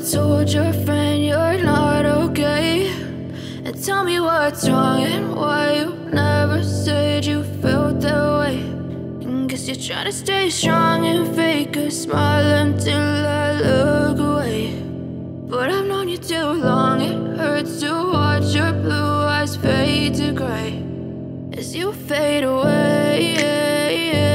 told your friend you're not okay. And tell me what's wrong and why you never said you felt that way. And guess you're trying to stay strong and fake a smile until I look away. But I've known you too long, it hurts to watch your blue eyes fade to gray as you fade away.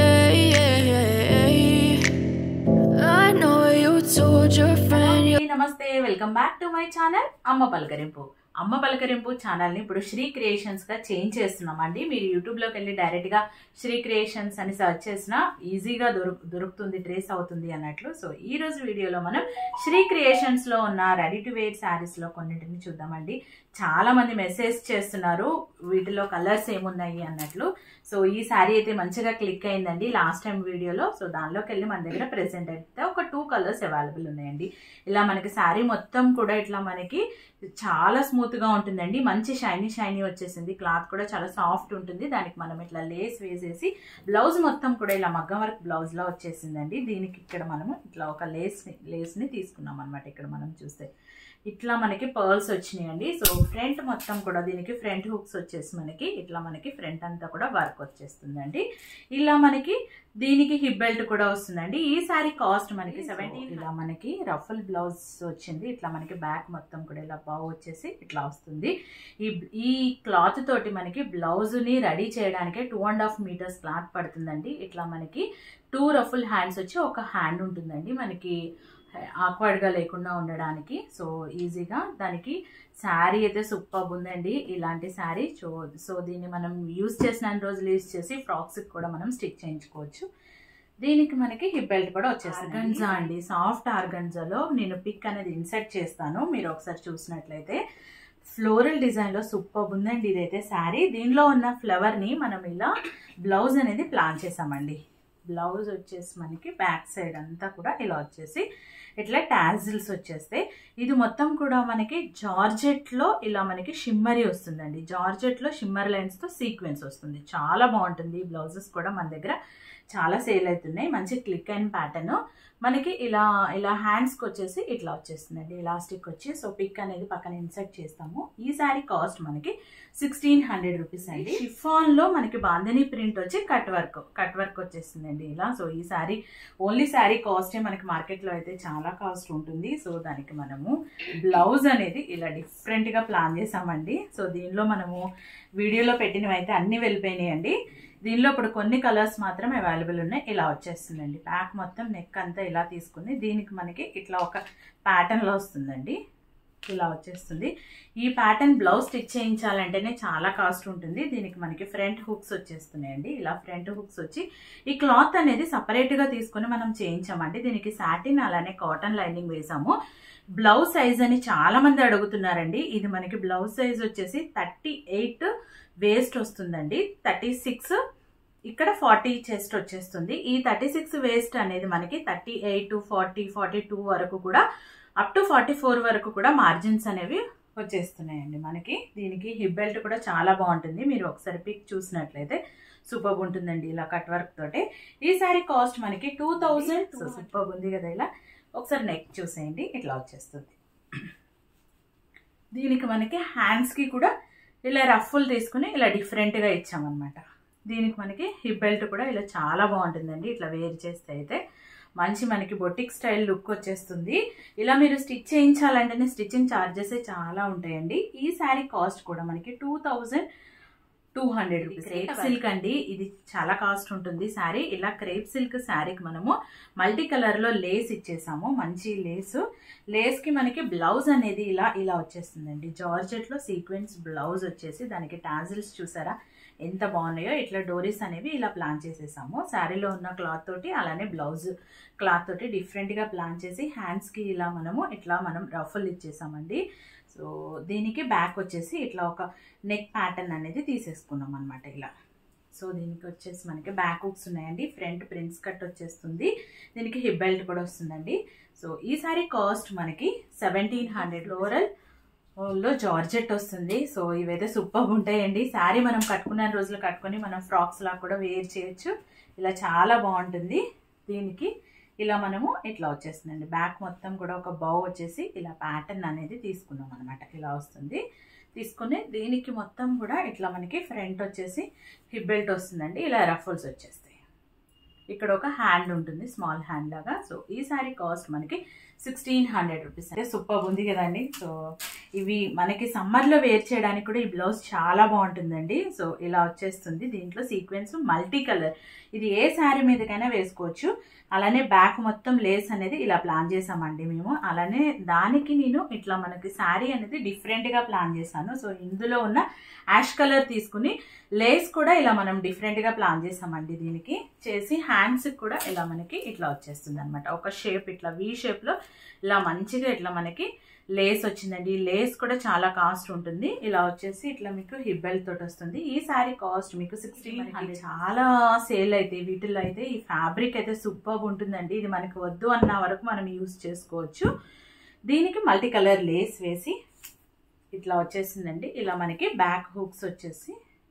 I know you told your friend you అందరికీ నమస్తే welcome back to my channel అమ్మ పలకరింపు అమ్మ పలకరింపు ఛానల్ని ఇప్పుడు Shri క్రియేషన్స్గా change చేస్తున్నామండి మీరు యూట్యూబ్లోకి వెళ్ళి డైరెక్ట్గా శ్రీ క్రియేషన్స్ అని సెర్చ్ చేసినా ఈజీగా దొరుకు దొరుకుతుంది ట్రేస్ అవుతుంది అన్నట్లు సో ఈ రోజు వీడియోలో మనం శ్రీ క్రియేషన్స్లో ఉన్న రెడీ టు వేర్ శారీస్లో కొన్నింటిని చూద్దామండి చాలా మంది మెసేజ్ చేస్తున్నారు వీటిలో కలర్స్ ఏమున్నాయి అన్నట్లు సో ఈ శారీ అయితే మంచిగా క్లిక్ అయిందండి లాస్ట్ టైం వీడియోలో సో దానిలోకి వెళ్ళి మన దగ్గర ప్రెసెంట్ అయితే ఒక టూ కలర్స్ అవైలబుల్ ఉన్నాయండి ఇలా మనకి శారీ మొత్తం కూడా ఇట్లా మనకి చాలా స్మూత్ గా ఉంటుందండి మంచి షైనీ షైనీ వచ్చేసింది క్లాత్ కూడా చాలా సాఫ్ట్ ఉంటుంది దానికి మనం ఇట్లా లేస్ వేసేసి బ్లౌజ్ మొత్తం కూడా ఇలా మగ్గం వర్క్ బ్లౌజ్ లా వచ్చేసిందండి దీనికి ఇక్కడ మనము ఇట్లా ఒక లేస్ ని లేస్ ని తీసుకున్నాం అనమాట ఇక్కడ మనం చూస్తే ఇట్లా మనకి పర్ల్స్ వచ్చినాయండి సో ఫ్రంట్ మొత్తం కూడా దీనికి ఫ్రంట్ హుక్స్ వచ్చేసి మనకి ఇట్లా మనకి ఫ్రంట్ అంతా కూడా వర్క్ వచ్చేస్తుందండి ఇలా మనకి దీనికి హిప్ బెల్ట్ కూడా వస్తుందండి ఈ సారీ కాస్ట్ మనకి సెవెంటీన్ ఇలా మనకి రఫుల్ బ్లౌజ్ వచ్చింది ఇట్లా మనకి బ్యాక్ మొత్తం కూడా ఇలా బావ్ వచ్చేసి ఇట్లా వస్తుంది ఈ ఈ క్లాత్ తోటి మనకి బ్లౌజ్ ని రెడీ చేయడానికి two and half metres cloth పడుతుందండి ఇట్లా మనకి టూ రఫుల్ హ్యాండ్స్ వచ్చి ఒక హ్యాండ్ ఉంటుందండి మనకి awkward గా లేకుండా ఉండడానికి సో ఈజీగా దానికి శారీ అయితే సూపర్ ఉందండి ఇలాంటి శారీ సో సో దీన్ని మనం యూజ్ చేసిన రోజులు యూజ్ చేసి ఫ్రాక్స్కి కూడా మనం స్టిచ్ చేయించుకోవచ్చు దీనికి మనకి హిప్ బెల్ట్ కూడా వచ్చేస్తుంది ఆర్గన్జా అండి సాఫ్ట్ ఆర్గన్జాలో నేను పిక్ అనేది ఇన్సర్ట్ చేస్తాను మీరు ఒకసారి చూసినట్లయితే ఫ్లోరల్ డిజైన్లో సూపర్ ఉందండి ఇదైతే శారీ దీనిలో ఉన్న ఫ్లవర్ని మనం ఇలా బ్లౌజ్ అనేది ప్లాన్ చేసామండి బ్లౌజ్ వచ్చేసి మనకి బ్యాక్ సైడ్ అంతా కూడా ఇలా వచ్చేసి ఇట్లా టాజిల్స్ వచ్చేస్తే ఇది మొత్తం కూడా మనకి జార్జెట్లో ఇలా మనకి షిమ్మరీ వస్తుందండి జార్జెట్లో షిమ్మర్ లైన్స్తో సీక్వెన్స్ వస్తుంది చాలా బాగుంటుంది ఈ బ్లౌజెస్ కూడా మన దగ్గర చాలా సేల్ అవుతున్నాయి మంచి క్లిక్ అండ్ ప్యాటర్న్ మనకి ఇలా ఇలా హ్యాండ్స్కి వచ్చేసి ఇట్లా వచ్చేస్తుందండి ఇలాస్టిక్ వచ్చి సో పిక్ అనేది పక్కన ఇన్సర్ట్ చేస్తాము ఈ శారీ కాస్ట్ మనకి సిక్స్టీన్ హండ్రెడ్ రూపీస్ అండి షిఫాన్ లో మనకి బాందని ప్రింట్ వచ్చి కట్ వర్క్ కట్ వర్క్ వచ్చేస్తుందండి ఇలా సో ఈ శారీ ఓన్లీ శారీ కాస్టే మనకి మార్కెట్లో అయితే చాలా కాస్ట్ ఉంటుంది సో దానికి మనము బ్లౌజ్ అనేది ఇలా డిఫరెంట్ గా ప్లాన్ చేసామండి సో దీనిలో మనము వీడియోలో పెట్టినవి అయితే అన్ని వెళ్ళిపోయినాయండి దీనిలో ఇప్పుడు కొన్ని కలర్స్ మాత్రం అవైలబుల్ ఉన్నాయి ఇలా వచ్చేస్తుందండి ప్యాక్ మొత్తం నెక్ అంతా ఇలా తీసుకుని దీనికి మనకి ఇట్లా ఒక ప్యాటర్న్లో వస్తుందండి ఇలా వచ్చేస్తుంది ఈ ప్యాటర్న్ బ్లౌజ్ స్టిచ్ చేయించాలంటేనే చాలా కాస్ట్ ఉంటుంది దీనికి మనకి ఫ్రంట్ హుక్స్ వచ్చేస్తున్నాయండి ఇలా ఫ్రంట్ హుక్స్ వచ్చి ఈ క్లాత్ అనేది సపరేట్గా తీసుకుని మనం చేయించామండి దీనికి సాటిన్ అలానే కాటన్ లైనింగ్ వేసాము బ్లౌజ్ సైజ్ అని చాలా మంది అడుగుతున్నారండి ఇది మనకి బ్లౌజ్ సైజ్ వచ్చేసి థర్టీ ఎయిట్ వేస్ట్ వస్తుందండి థర్టీ సిక్స్ ఇక్కడ ఫార్టీ చెస్ట్ వచ్చేస్తుంది ఈ థర్టీ సిక్స్ వేస్ట్ అనేది మనకి thirty eight forty forty two వరకు కూడా అప్ టు ఫార్టీ ఫోర్ వరకు కూడా మార్జిన్స్ అనేవి వచ్చేస్తున్నాయండి మనకి దీనికి హిప్ బెల్ట్ కూడా చాలా బాగుంటుంది మీరు ఒకసారి పిక్ చూసినట్లయితే సూపర్ ఉంటుందండి ఇలా కట్ వర్క్ తోటి ఈ సారీ కాస్ట్ మనకి టూ థౌజండ్ సూపర్ ఉంది కదా ఇలా ఒకసారి నెక్ చూసేయండి ఇట్లా వచ్చేస్తుంది దీనికి మనకి హ్యాండ్స్కి కూడా ఇలా రఫ్ఫుల్ తీసుకుని ఇలా డిఫరెంట్గా ఇచ్చామన్నమాట దీనికి మనకి హిప్ బెల్ట్ కూడా ఇలా చాలా బాగుంటుందండి ఇట్లా వేర్ చేస్తే అయితే మంచి మనకి బొటిక్ స్టైల్ లుక్ వచ్చేస్తుంది ఇలా మీరు స్టిచ్ చేయించాలంటేనే స్టిచ్చింగ్ ఛార్జెస్ చాలా ఉంటాయండి ఈ శారీ కాస్ట్ కూడా మనకి two thousand two hundred rupees crepe silk అండి ఇది చాలా కాస్ట్ ఉంటుంది శారీ ఇలా క్రేప్ సిల్క్ శారీకి మనము మల్టీ కలర్ లో లేస్ ఇచ్చేసాము మంచి లేస్ లేస్ కి మనకి బ్లౌజ్ అనేది ఇలా ఇలా వచ్చేస్తుందండి జార్జెట్ లో సీక్వెన్స్ బ్లౌజ్ వచ్చేసి దానికి టాజిల్స్ చూసారా ఎంత బాగున్నాయో ఇట్లా డోరీస్ అనేవి ఇలా ప్లాన్ చేసేసాము శారీలో ఉన్న క్లాత్ తోటి అలానే బ్లౌజ్ క్లాత్ తోటి డిఫరెంట్గా ప్లాన్ చేసి హ్యాండ్స్కి ఇలా మనము ఇట్లా మనం రఫుల్ ఇచ్చేసామండి సో దీనికి బ్యాక్ వచ్చేసి ఇట్లా ఒక నెక్ ప్యాటర్న్ అనేది తీసేసుకున్నాం అనమాట ఇలా సో దీనికి వచ్చేసి మనకి బ్యాక్ హుక్స్ ఉన్నాయండి ఫ్రంట్ ప్రిన్స్ కట్ వచ్చేస్తుంది దీనికి హిప్ బెల్ట్ కూడా వస్తుందండి సో ఈ సారీ కాస్ట్ మనకి సెవెంటీన్ హండ్రెడ్ ఫ్లోరల్ లో జార్జెట్ వస్తుంది సో ఇవైతే సూపర్ ఉంటాయండి శారీ మనం కట్టుకున్న రోజులు కట్టుకొని మనం ఫ్రాక్స్ లాగా కూడా వేర్ చేయొచ్చు ఇలా చాలా బాగుంటుంది దీనికి ఇలా మనము ఇట్లా వచ్చేస్తుందండి బ్యాక్ మొత్తం కూడా ఒక బౌ వచ్చేసి ఇలా ప్యాటర్న్ అనేది తీసుకున్నాం అనమాట ఇలా వస్తుంది తీసుకుని దీనికి మొత్తం కూడా ఇట్లా మనకి ఫ్రంట్ వచ్చేసి హిప్ బెల్ట్ వస్తుందండి ఇలా రఫుల్స్ వచ్చేస్తాయి ఇక్కడ ఒక హ్యాండ్ ఉంటుంది స్మాల్ హ్యాండ్ లాగా సో ఈ సారీ కాస్ట్ మనకి సిక్స్టీన్ హండ్రెడ్ రూపీస్ అంటే సూపర్ ఉంది కదండి సో ఇవి మనకి సమ్మర్లో వేర్ చేయడానికి కూడా ఈ బ్లౌజ్ చాలా బాగుంటుందండి సో ఇలా వచ్చేస్తుంది దీంట్లో సీక్వెన్స్ మల్టీ కలర్ ఇది ఏ శారీ మీదకైనా వేసుకోవచ్చు అలానే బ్యాక్ మొత్తం లేస్ అనేది ఇలా ప్లాన్ చేసామండి మేము అలానే దానికి నేను ఇట్లా మనకి శారీ అనేది డిఫరెంట్గా ప్లాన్ చేశాను సో ఇందులో ఉన్న యాష్ కలర్ తీసుకుని లేస్ కూడా ఇలా మనం డిఫరెంట్గా ప్లాన్ చేసామండి దీనికి చేసి హ్యాండ్స్కి కూడా ఇలా మనకి ఇట్లా వచ్చేస్తుంది అనమాట ఒక షేప్ ఇట్లా వి షేప్లో ఇలా మంచిగా ఇట్లా మనకి లేస్ వచ్చిందండి ఈ లేస్ కూడా చాలా కాస్ట్ ఉంటుంది ఇలా వచ్చేసి ఇట్లా మీకు హిబ్బెల్ తోటి వస్తుంది ఈ శారీ కాస్ట్ మీకు సిక్స్టీన్ హండ్రెడ్ చాలా సేల్ అయితే వీటిల్లో అయితే ఈ ఫ్యాబ్రిక్ అయితే సూపర్ ఉంటుందండి ఇది మనకి వద్దు అన్న వరకు మనం యూస్ చేసుకోవచ్చు దీనికి మల్టీ కలర్ లేస్ వేసి ఇట్లా వచ్చేసిందండి ఇలా మనకి బ్యాక్ హుక్స్ వచ్చేసి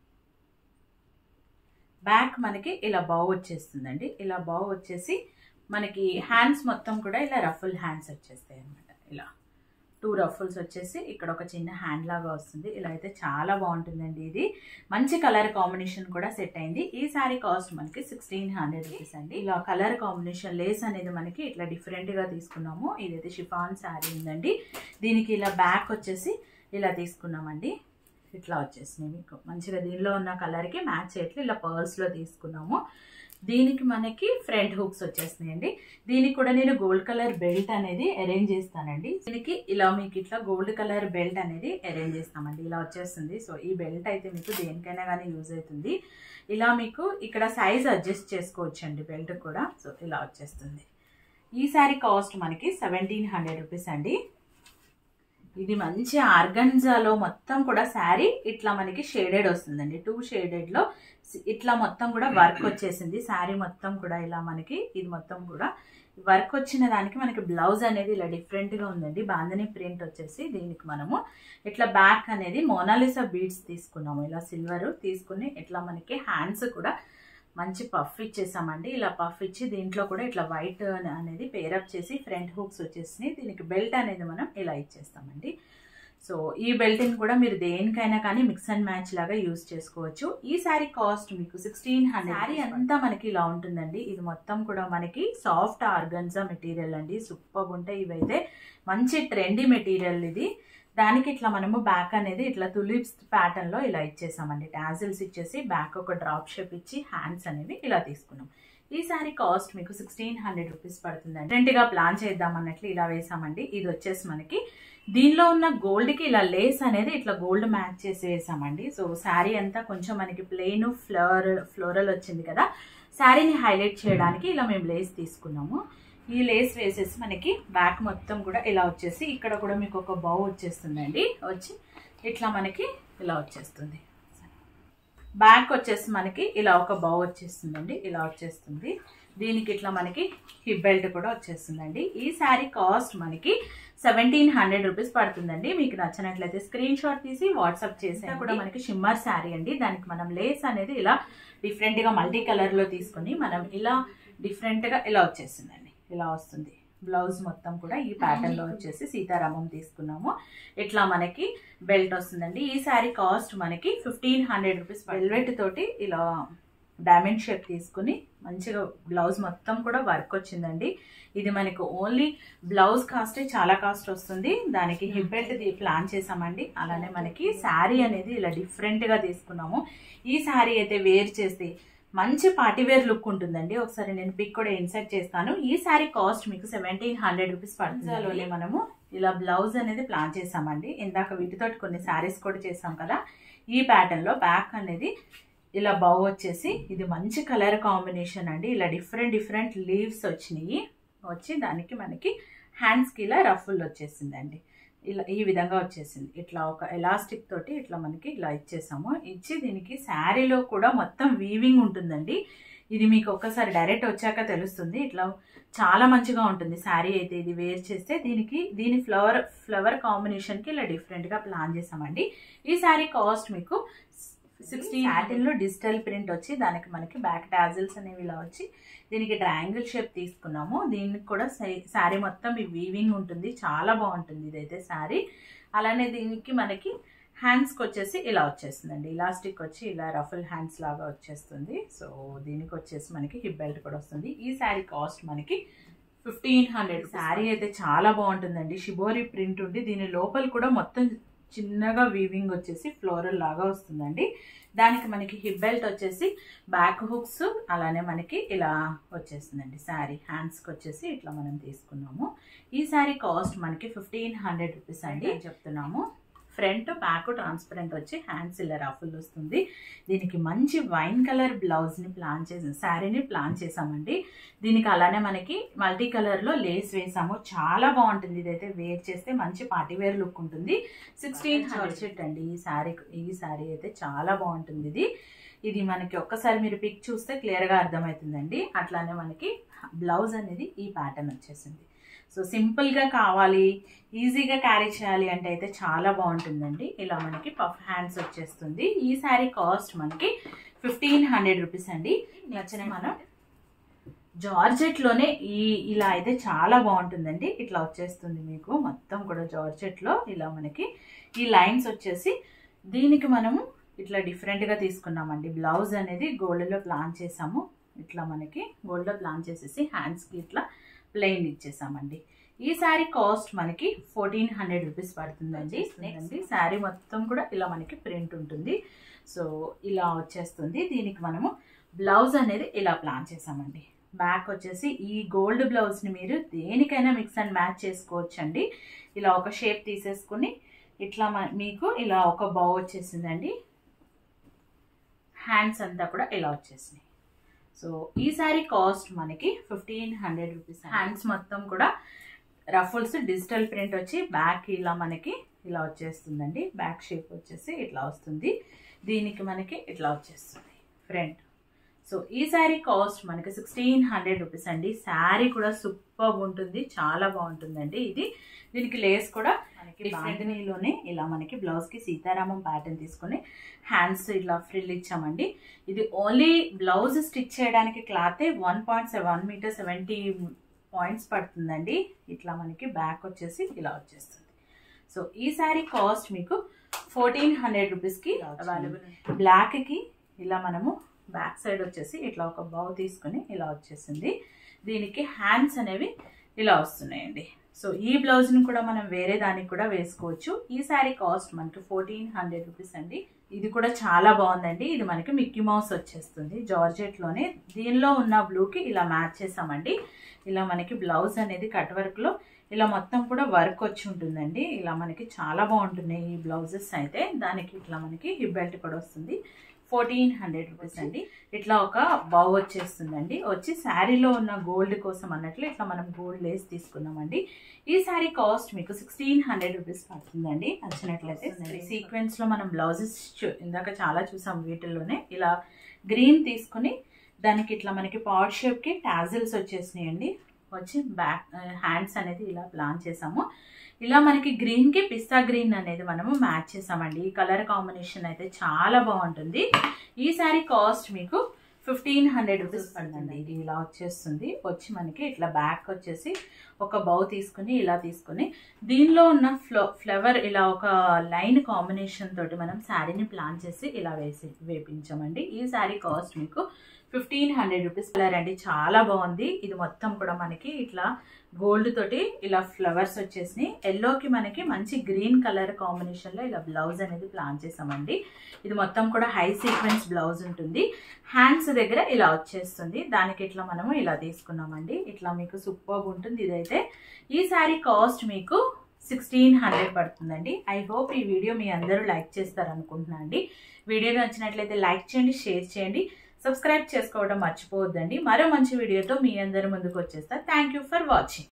బ్యాక్ మనకి ఇలా బౌ వచ్చేస్తుందండి ఇలా బౌ వచ్చేసి మనకి హ్యాండ్స్ మొత్తం కూడా ఇలా రఫుల్ హ్యాండ్స్ వచ్చేస్తాయి అనమాట ఇలా టూ రఫుల్స్ వచ్చేసి ఇక్కడ ఒక చిన్న హ్యాండ్ లాగా వస్తుంది ఇలా అయితే చాలా బాగుంటుందండి ఇది మంచి కలర్ కాంబినేషన్ కూడా సెట్ అయింది ఈ సారీ కాస్ట్ మనకి సిక్స్టీన్ హండ్రెడ్ రూపీస్ అండి ఇలా కలర్ కాంబినేషన్ లేస్ అనేది మనకి ఇట్లా డిఫరెంట్గా తీసుకున్నాము ఇదైతే షిఫాన్ శారీ ఉందండి దీనికి ఇలా బ్యాక్ వచ్చేసి ఇలా తీసుకున్నామండి ఇట్లా వచ్చేసినాయి మీకు మంచిగా దీనిలో ఉన్న కలర్కి మ్యాచ్ అయ్యేట్లు ఇలా పర్ల్స్లో తీసుకున్నాము దీనికి మనకి ఫ్రంట్ హుక్స్ వచ్చేస్తున్నాయండి దీనికి కూడా నేను గోల్డ్ కలర్ బెల్ట్ అనేది అరేంజ్ చేస్తానండి దీనికి ఇలా మీకు ఇట్లా గోల్డ్ కలర్ బెల్ట్ అనేది అరేంజ్ చేస్తామండి ఇలా వచ్చేస్తుంది సో ఈ బెల్ట్ అయితే మీకు దేనికైనా కానీ యూజ్ అవుతుంది ఇలా మీకు ఇక్కడ సైజ్ అడ్జస్ట్ చేసుకోవచ్చు అండి బెల్ట్ కూడా సో ఇలా వచ్చేస్తుంది ఈ శారీ కాస్ట్ మనకి సెవెంటీన్ హండ్రెడ్ రూపీస్ అండి ఇది మంచి ఆర్గన్జాలో మొత్తం కూడా శారీ ఇట్లా మనకి షేడెడ్ వస్తుందండి టూ షేడెడ్లో ఇట్లా మొత్తం కూడా వర్క్ వచ్చేసింది శారీ మొత్తం కూడా ఇలా మనకి ఇది మొత్తం కూడా వర్క్ వచ్చిన దానికి మనకి బ్లౌజ్ అనేది ఇలా డిఫరెంట్గా ఉందండి బాందని ప్రింట్ వచ్చేసి దీనికి మనము ఇట్లా బ్యాక్ అనేది మోనాలిసా బీడ్స్ తీసుకున్నాము ఇలా సిల్వర్ తీసుకుని ఇట్లా మనకి హ్యాండ్స్ కూడా మంచి పఫ్ ఇచ్చేసామండి ఇలా పఫ్ ఇచ్చి దీంట్లో కూడా ఇట్లా వైట్ అనేది పేరప్ చేసి ఫ్రంట్ హుక్స్ వచ్చేసినాయి దీనికి బెల్ట్ అనేది మనం ఇలా ఇచ్చేస్తామండి సో ఈ బెల్ట్ని కూడా మీరు దేనికైనా కానీ మిక్స్ అండ్ మ్యాచ్ లాగా యూజ్ చేసుకోవచ్చు ఈ శారీ కాస్ట్ మీకు సిక్స్టీన్ హండ్రెడ్ శారీ అంతా మనకి ఇలా ఉంటుందండి ఇది మొత్తం కూడా మనకి సాఫ్ట్ ఆర్గన్జా మెటీరియల్ అండి సూపర్ ఉంటాయి ఇవైతే మంచి ట్రెండీ మెటీరియల్ ఇది దానికి ఇట్లా మనము బ్యాక్ అనేది ఇట్లా తులిప్స్ ప్యాటర్న్లో ఇలా ఇచ్చేసామండి టాజిల్స్ ఇచ్చేసి బ్యాక్ ఒక డ్రాప్ షేప్ ఇచ్చి హ్యాండ్స్ అనేవి ఇలా తీసుకున్నాం ఈ సారీ కాస్ట్ మీకు సిక్స్టీన్ హండ్రెడ్ రూపీస్ పడుతుందండి డిఫరెంట్గా ప్లాన్ చేద్దాం అన్నట్లు ఇలా వేసామండి ఇది వచ్చేసి మనకి దీనిలో ఉన్న గోల్డ్కి ఇలా లేస్ అనేది ఇట్లా గోల్డ్ మ్యాచ్ చేసి వేసామండి సో శారీ అంతా కొంచెం మనకి ప్లెయిన్ ఫ్లవర్ ఫ్లోరల్ వచ్చింది కదా శారీని హైలైట్ చేయడానికి ఇలా మేము లేస్ తీసుకున్నాము ఈ లేస్ వేసేసి మనకి బ్యాక్ మొత్తం కూడా ఇలా వచ్చేసి ఇక్కడ కూడా మీకు ఒక బౌ వచ్చేస్తుందండి వచ్చి ఇట్లా మనకి ఇలా వచ్చేస్తుంది బ్యాక్ వచ్చేసి మనకి ఇలా ఒక బౌ వచ్చేస్తుందండి ఇలా వచ్చేస్తుంది దీనికి ఇట్లా మనకి హిప్ బెల్ట్ కూడా వచ్చేస్తుందండి ఈ శారీ కాస్ట్ మనకి సెవెంటీన్ హండ్రెడ్ రూపీస్ పడుతుందండి మీకు నచ్చినట్లయితే స్క్రీన్ షాట్ తీసి వాట్సాప్ చేసినా కూడా మనకి షిమ్మర్ శారీ అండి దానికి మనం లేస్ అనేది ఇలా డిఫరెంట్గా మల్టీ కలర్లో తీసుకొని మనం ఇలా డిఫరెంట్గా ఇలా వచ్చేసిందండి ఇలా వస్తుంది బ్లౌజ్ మొత్తం కూడా ఈ ప్యాటర్న్ లో వచ్చేసి సీతారామం తీసుకున్నాము ఇట్లా మనకి బెల్ట్ వస్తుందండి ఈ శారీ కాస్ట్ మనకి ఫిఫ్టీన్ హండ్రెడ్ రూపీస్ వెల్వెట్ తోటి ఇలా డైమండ్ షేప్ తీసుకుని మంచిగా బ్లౌజ్ మొత్తం కూడా వర్క్ వచ్చిందండి ఇది మనకు ఓన్లీ బ్లౌజ్ కాస్టే చాలా కాస్ట్ వస్తుంది దానికి హిప్ బెల్ట్ ప్లాన్ చేసామండి అలానే మనకి శారీ అనేది ఇలా డిఫరెంట్గా తీసుకున్నాము ఈ శారీ అయితే వేర్ చేస్తే మంచి పార్టీవేర్ లుక్ ఉంటుందండి ఒకసారి నేను పిక్ కూడా ఇన్సర్ట్ చేస్తాను ఈ శారీ కాస్ట్ మీకు సెవెంటీన్ హండ్రెడ్ రూపీస్ పడుతుంది మనము ఇలా బ్లౌజ్ అనేది ప్లాన్ చేసామండి ఇందాక వీటితోటి కొన్ని శారీస్ కూడా చేసాం కదా ఈ ప్యాటర్న్ లో బ్యాక్ అనేది ఇలా బౌ వచ్చేసి ఇది మంచి కలర్ కాంబినేషన్ అండి ఇలా డిఫరెంట్ డిఫరెంట్ లీవ్స్ వచ్చినాయి వచ్చి దానికి మనకి హ్యాండ్స్కి ఇలా రఫుల్ వచ్చేసిందండి ఇలా ఈ విధంగా వచ్చేసింది ఇట్లా ఒక ఎలాస్టిక్ తోటి ఇట్లా మనకి ఇలా ఇచ్చేసాము ఇచ్చి దీనికి శారీలో కూడా మొత్తం వీవింగ్ ఉంటుందండి ఇది మీకు ఒక్కసారి డైరెక్ట్ వచ్చాక తెలుస్తుంది ఇట్లా చాలా మంచిగా ఉంటుంది శారీ అయితే ఇది వేర్ చేస్తే దీనికి దీని ఫ్లవర్ ఫ్లవర్ కాంబినేషన్కి ఇలా డిఫరెంట్గా ప్లాన్ చేసామండి ఈ శారీ కాస్ట్ మీకు సిక్స్టీన్ సాటిన్లో డిజిటల్ ప్రింట్ వచ్చి దానికి మనకి బ్యాక్ టాజిల్స్ అనేవి ఇలా వచ్చి దీనికి ట్రయాంగిల్ షేప్ తీసుకున్నాము దీనికి కూడా శారీ మొత్తం ఈ వీవింగ్ ఉంటుంది చాలా బాగుంటుంది ఇదైతే శారీ అలానే దీనికి మనకి హ్యాండ్స్కి వచ్చేసి ఇలా వచ్చేస్తుందండి ఇలాస్టిక్ వచ్చి ఇలా రఫుల్ హ్యాండ్స్ లాగా వచ్చేస్తుంది సో దీనికి వచ్చేసి మనకి హిప్ బెల్ట్ కూడా వస్తుంది ఈ శారీ కాస్ట్ మనకి ఫిఫ్టీన్ హండ్రెడ్ శారీ అయితే చాలా బాగుంటుందండి షిబోరి ప్రింట్ ఉండి దీని లోపల కూడా మొత్తం చిన్నగా వీవింగ్ వచ్చేసి ఫ్లోరల్ లాగా వస్తుందండి దానికి మనకి హిప్ బెల్ట్ వచ్చేసి బ్యాక్ హుక్స్ అలానే మనకి ఇలా వచ్చేస్తుందండి శారీ హ్యాండ్స్కి వచ్చేసి ఇట్లా మనం తీసుకున్నాము ఈ శారీ కాస్ట్ మనకి ఫిఫ్టీన్ హండ్రెడ్ రూపీస్ అండి చెప్తున్నాము ఫ్రంట్ బ్యాక్ ట్రాన్స్పరెంట్ వచ్చి హ్యాండ్స్ ఇలా రఫుల్ వస్తుంది దీనికి మంచి వైన్ కలర్ బ్లౌజ్ని ప్లాన్ చేసి శారీని ప్లాన్ చేసామండి దీనికి అలానే మనకి మల్టీ కలర్లో లేస్ వేసాము చాలా బాగుంటుంది ఇదైతే వేర్ చేస్తే మంచి పార్టీ వేర్ లుక్ ఉంటుంది సిక్స్టీన్ హండ్రెడ్ అండి ఈ శారీ ఈ శారీ అయితే చాలా బాగుంటుంది ఇది ఇది మనకి ఒక్కసారి మీరు పిక్ చూస్తే క్లియర్గా అర్థమవుతుందండి అట్లానే మనకి బ్లౌజ్ అనేది ఈ ప్యాటర్న్ వచ్చేసింది సో సింపుల్గా కావాలి ఈజీగా క్యారీ చేయాలి అంటే అయితే చాలా బాగుంటుందండి ఇలా మనకి పఫ్ హ్యాండ్స్ వచ్చేస్తుంది ఈ శారీ కాస్ట్ మనకి ఫిఫ్టీన్ హండ్రెడ్ రూపీస్ అండి నచ్చిన మనం జార్జెట్లోనే ఈ ఇలా అయితే చాలా బాగుంటుందండి ఇట్లా వచ్చేస్తుంది మీకు మొత్తం కూడా జార్జెట్లో ఇలా మనకి ఈ లైన్స్ వచ్చేసి దీనికి మనము ఇట్లా డిఫరెంట్గా తీసుకున్నామండి బ్లౌజ్ అనేది గోల్డ్లో ప్లాన్ చేసాము ఇట్లా మనకి గోల్డ్లో ప్లాన్ చేసేసి హ్యాండ్స్కి ఇట్లా ప్లెయిన్ ఇచ్చేసామండి ఈ శారీ కాస్ట్ మనకి ఫోర్టీన్ హండ్రెడ్ రూపీస్ పడుతుందండి నెక్స్ట్ శారీ మొత్తం కూడా ఇలా మనకి ప్రింట్ ఉంటుంది సో ఇలా వచ్చేస్తుంది దీనికి మనము బ్లౌజ్ అనేది ఇలా ప్లాన్ చేసామండి బ్యాక్ వచ్చేసి ఈ గోల్డ్ బ్లౌజ్ని మీరు దేనికైనా మిక్స్ అండ్ మ్యాచ్ చేసుకోవచ్చండి ఇలా ఒక షేప్ తీసేసుకుని ఇట్లా మీకు ఇలా ఒక బౌ వచ్చేసిందండి హ్యాండ్స్ అంతా కూడా ఇలా వచ్చేసినాయి సో ఈ శారీ కాస్ట్ మనకి ఫిఫ్టీన్ హండ్రెడ్ రూపీస్ హ్యాండ్స్ మొత్తం కూడా రఫుల్స్ డిజిటల్ ప్రింట్ వచ్చి బ్యాక్ ఇలా మనకి ఇలా వచ్చేస్తుందండి బ్యాక్ షేప్ వచ్చేసి ఇట్లా వస్తుంది దీనికి మనకి ఇట్లా వచ్చేస్తుంది ఫ్రంట్ సో ఈ శారీ కాస్ట్ మనకి సిక్స్టీన్ హండ్రెడ్ రూపీస్ అండి శారీ కూడా సూపర్ ఉంటుంది చాలా బాగుంటుందండి ఇది దీనికి లేస్ కూడా మనకి బాండినీలోనే ఇలా మనకి బ్లౌజ్కి సీతారామం ప్యాటర్న్ తీసుకొని హ్యాండ్స్ ఇలా ఫ్రిల్ ఇచ్చామండి ఇది ఓన్లీ బ్లౌజ్ స్టిచ్ చేయడానికి క్లాతే one point seven metre seventy points పడుతుందండి ఇట్లా మనకి బ్యాక్ వచ్చేసి ఇలా వచ్చేస్తుంది సో ఈ శారీ కాస్ట్ మీకు ఫోర్టీన్ హండ్రెడ్ రూపీస్కి అవైలబుల్ బ్లాక్కి ఇలా మనము బ్యాక్ సైడ్ వచ్చేసి ఇట్లా ఒక బౌ తీసుకుని ఇలా వచ్చేసింది దీనికి హ్యాండ్స్ అనేవి ఇలా వస్తున్నాయండి సో ఈ బ్లౌజ్ని కూడా మనం వేరే దానికి కూడా వేసుకోవచ్చు ఈ శారీ కాస్ట్ మనకి ఫోర్టీన్ హండ్రెడ్ రూపీస్ అండి ఇది కూడా చాలా బాగుందండి ఇది మనకి మిక్కీ మౌస్ వచ్చేస్తుంది జార్జెట్లోనే దీనిలో ఉన్న బ్లూకి ఇలా మ్యాచ్ చేసామండి ఇలా మనకి బ్లౌజ్ అనేది కట్ వర్క్లో ఇలా మొత్తం కూడా వర్క్ వచ్చి ఉంటుందండి ఇలా మనకి చాలా బాగుంటున్నాయి ఈ బ్లౌజెస్ అయితే దానికి ఇట్లా మనకి హిప్ బెల్ట్ కూడా వస్తుంది ఫోర్టీన్ హండ్రెడ్ రూపీస్ అండి ఇట్లా ఒక బౌ వచ్చేస్తుందండి వచ్చి శారీలో ఉన్న గోల్డ్ కోసం అన్నట్లు ఇట్లా మనం గోల్డ్ లేస్ తీసుకున్నామండి ఈ శారీ కాస్ట్ మీకు సిక్స్టీన్ హండ్రెడ్ రూపీస్ పడుతుందండి నచ్చినట్లయితే సీక్వెన్స్లో మనం బ్లౌజెస్ ఇందాక చాలా చూసాం వీటిల్లోనే ఇలా గ్రీన్ తీసుకుని దానికి ఇట్లా మనకి పాట్ షేప్కి టాజిల్స్ వచ్చేసినాయండి వచ్చి బ్యాక్ హ్యాండ్స్ అనేది ఇలా ప్లాన్ చేసాము ఇలా మనకి గ్రీన్కి పిస్తా గ్రీన్ అనేది మనము మ్యాచ్ చేసామండి ఈ కలర్ కాంబినేషన్ అయితే చాలా బాగుంటుంది ఈ శారీ కాస్ట్ మీకు ఫిఫ్టీన్ హండ్రెడ్ రూపీస్ పడుతుంది ఇది ఇలా వచ్చేస్తుంది వచ్చి మనకి ఇట్లా బ్యాక్ వచ్చేసి ఒక బౌ తీసుకుని ఇలా తీసుకుని దీనిలో ఉన్న ఫ్లో ఫ్లవర్ ఇలా ఒక లైన్ కాంబినేషన్ తోటి మనం శారీని ప్లాన్ చేసి ఇలా వేసి వేపించామండి ఈ శారీ కాస్ట్ మీకు ఫిఫ్టీన్ హండ్రెడ్ రూపీస్ కలర్ అండి చాలా బాగుంది ఇది మొత్తం కూడా మనకి ఇట్లా గోల్డ్ తోటి ఇలా ఫ్లవర్స్ వచ్చేసినాయి ఎల్లోకి మనకి మంచి గ్రీన్ కలర్ కాంబినేషన్లో ఇలా బ్లౌజ్ అనేది ప్లాన్ చేసామండి ఇది మొత్తం కూడా హై సీక్వెన్స్ బ్లౌజ్ ఉంటుంది హ్యాండ్స్ దగ్గర ఇలా వచ్చేస్తుంది దానికి ఇట్లా మనము ఇలా తీసుకున్నామండి ఇట్లా మీకు సూపర్ ఉంటుంది ఇదైతే ఈ శారీ కాస్ట్ మీకు సిక్స్టీన్ హండ్రెడ్ పడుతుందండి ఐ హోప్ ఈ వీడియో మీ అందరూ లైక్ చేస్తారు అనుకుంటున్నాను అండి వీడియో నచ్చినట్లయితే లైక్ చేయండి షేర్ చేయండి సబ్స్క్రైబ్ చేసుకోవడం మర్చిపోవద్దండి మరో మంచి వీడియోతో మీ అందరి ముందుకు వచ్చేస్తా థ్యాంక్ ఫర్ వాచింగ్